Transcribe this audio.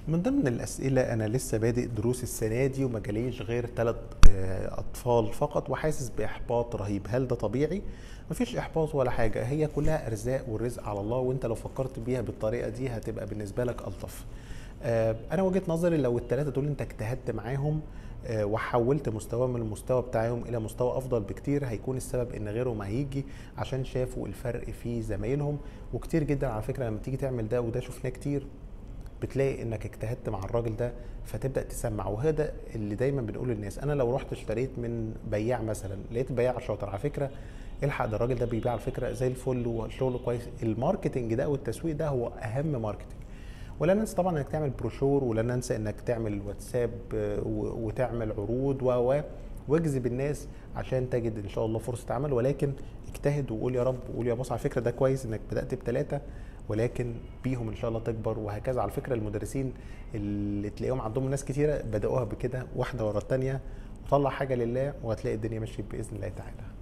من ضمن الأسئلة أنا لسه بادئ دروس السنة دي وما جاليش غير ثلاث أطفال فقط وحاسس بإحباط رهيب هل ده طبيعي؟ مفيش إحباط ولا حاجة هي كلها أرزاق والرزق على الله وأنت لو فكرت بيها بالطريقة دي هتبقى بالنسبة لك ألطف آه، أنا وجهة نظري لو الثلاثة دول أنت اجتهدت معاهم آه، وحولت مستواهم من المستوى بتاعهم الى مستوى افضل بكتير هيكون السبب ان غيرهم هيجي عشان شافوا الفرق في زمايلهم وكتير جدا على فكره لما تيجي تعمل ده وده شفناه كتير بتلاقي انك اجتهدت مع الراجل ده فتبدا تسمع وهذا اللي دايما بنقول للناس انا لو رحت اشتريت من بياع مثلا لقيت بياع شاطر على فكره الحق ده الراجل ده بيبيع على فكره زي الفل وشغله كويس الماركتنج ده او التسويق ده هو اهم ماركتنج ولا ننسى طبعا انك تعمل بروشور ولا ننسى انك تعمل واتساب آه، و- وتعمل عروض و و واجذب الناس عشان تجد ان شاء الله فرصه عمل ولكن اجتهد وقول يا رب وقول يا بص على فكره ده كويس انك بدات بثلاثه ولكن بيهم ان شاء الله تكبر وهكذا على فكره المدرسين اللي تلاقيهم عندهم ناس كتيره بداوها بكده واحده ورا الثانيه وطلع حاجه لله وهتلاقي الدنيا ماشيه باذن الله تعالى